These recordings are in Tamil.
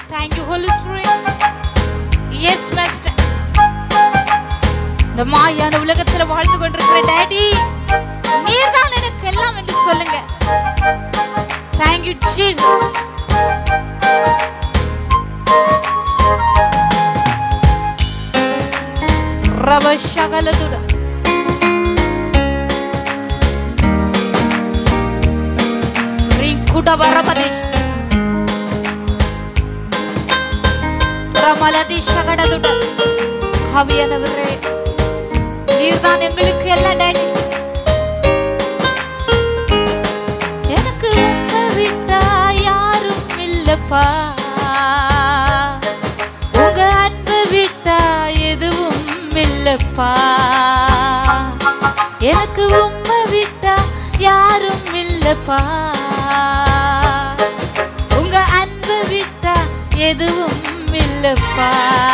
Thank you holy spirit yes master இந்த மாயான உலகத்துல வாழ்ந்து கொண்டிருக்கிற டாடி நீர்தான் எனக்கு எல்லாம் என்று சொல்லுங்க தேங்க்யூ ஜீசஸ் ரவ சகலதுட ರಿಂಕುಡ ಬರಮದೇಶ್ பிரமலதி சகடதுட ஹவியனவரே நீர்தான் எங்களுக்கு எல்லாம் டாடி எனக்கு உம்மை விட்டா யாரும் இல்லப்பா உங்க அன்பு விட்டா எதுவும் இல்லப்பா எனக்கு உம்மை விட்டா யாரும் இல்லப்பா உங்க அன்பு விட்டா எதுவும் இல்லப்பா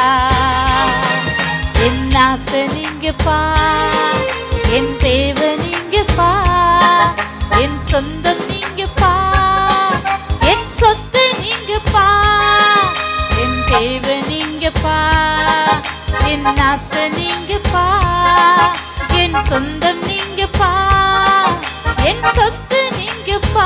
என் ஆசை நீங்கப்பா என் தேவை நீங்கப்பா என் சொந்தம் நீங்கப்பா என் சொத்து நீங்கப்பா என் தேவை நீங்கப்பா என் ஆசை நீங்கப்பா என் சொந்தம் நீங்கப்பா என் சொத்து நீங்கப்பா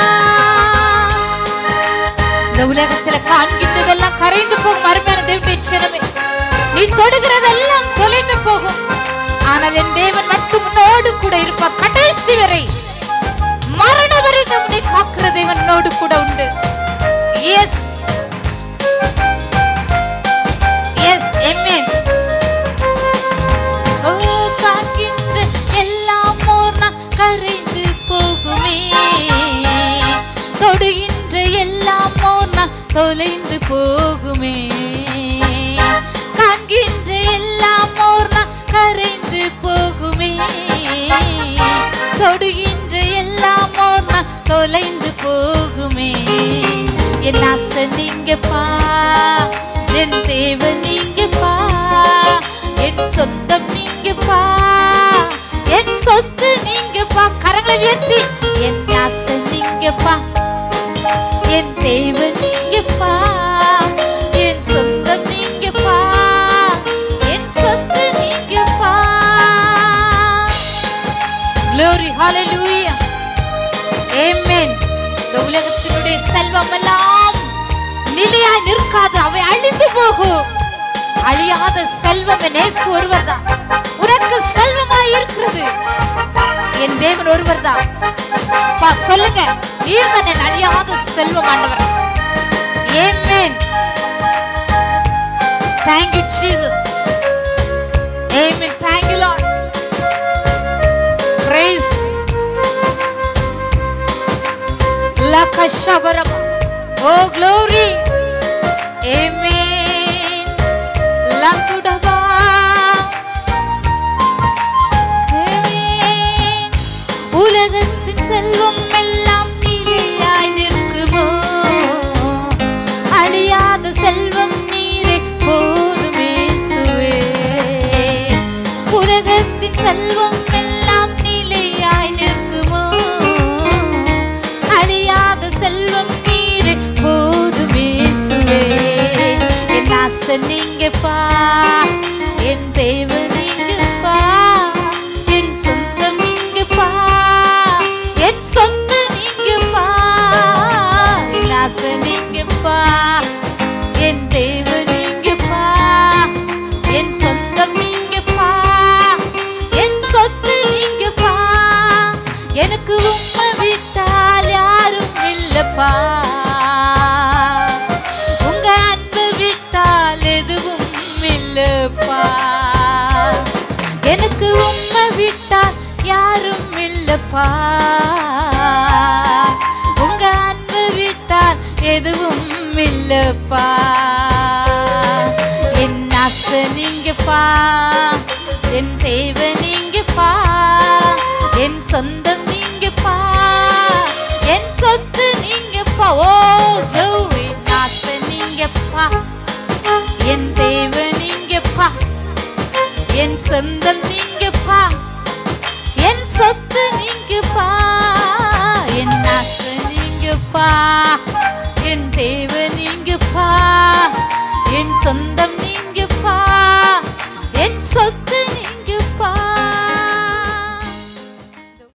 இந்த உலகத்துல காண்கின்றதெல்லாம் கரைந்து போகும் அருமையான தேவனுடைய ஜனமே நீ தொடுகிறதெல்லாம் தொலைந்து போகும் ஆனால் என் தேவன் மட்டும் உன்னோடு கூட இருப்பார் கடைசி வரை மரண வரை நம்மை காக்கிற தேவன் உன்னோடு கூட உண்டு எஸ் எஸ் எம்என் ஓ காக்கின்ற எல்லாம் ஓர் நாள் கரைந்து போகுமே தொடுகின்ற எல்லாம் ஓர் நாள் தொலைந்து போகுமே காண்கின்ற எல்லாம் ஓர் நாள் கரைந்து போகுமே தொடுகின்ற எல்லாம் ஓர் நாள் தொலைந்து போகுமே என் ஆசை நீங்கப்பா என் தேவை நீங்கப்பா என் சொந்தம் நீங்கப்பா என் சொத்து நீங்கப்பா கரங்களை உயர்த்தி என் ஆசை நீங்கப்பா என் தேவை நீங்கப்பா என் சொந்தம் நீங்கப்பா என் சொத்து நீங்கப்பா glory hallelujah amen இந்த உலகத்தினுடைய செல்வம் எல்லாம் நிலையாய் நிற்காது அவை அழிந்து போகும் அழியாத செல்வம் என் இயேசு ஒருவர் தான் உனக்கு செல்வமாய் இருக்கிறது என் தேவன் ஒருவர் தான் பா சொல்லுங்க நீர் தான் என் அழியாத செல்வம் ஆண்டவர் Amen. Thank you, Jesus. Amen. Thank you, Lord. Praise. Lakashabarama. Oh, glory. Amen. Lakudaba. Amen. உலகத்தின் செல்வம் எல்லாம் நிலையாய் நிற்குமோ அழியாத செல்வம் நீரே போதுமே சுவே உலகத்தின் செல்வம் எல்லாம் நிலையாய் நிற்குமோ அழியாத செல்வம் நீரே போதுமே சுவே என் ஆசை நீங்கப்பா என் தேவை நீங்கப்பா என் சொந்தம் நீங்கப்பா என் சொத்து நீங்கப்பா என் ஆசை நீங்கப்பா என் தேவை நீங்கப்பா என் சொந்தம் நீங்கப்பா என் சொத்து நீங்கப்பா எனக்கு உண்மை விட்டால் யாரும் இல்லப்பா உங்க அன்பு விட்டால் எதுவும் இல்லப்பா எனக்கு உண்மை விட்டால் யாரும் இல்லப்பா உங்க அன்பு விட்டால் எதுவும் இல்லப்பா என் ஆசை நீங்கப்பா என் தேவை நீங்கப்பா என் சொந்தம் நீங்கப்பா என் சொத்து நீங்கப்பா ஓ glory என் ஆசை நீங்கப்பா என் தேவை நீங்கப்பா என் சொந்தம் நீங்கப்பா என் சொத்து நீங்கப்பா என் ஆசை நீங்கப்பா என் தேவை நீங்கப்பா சொந்த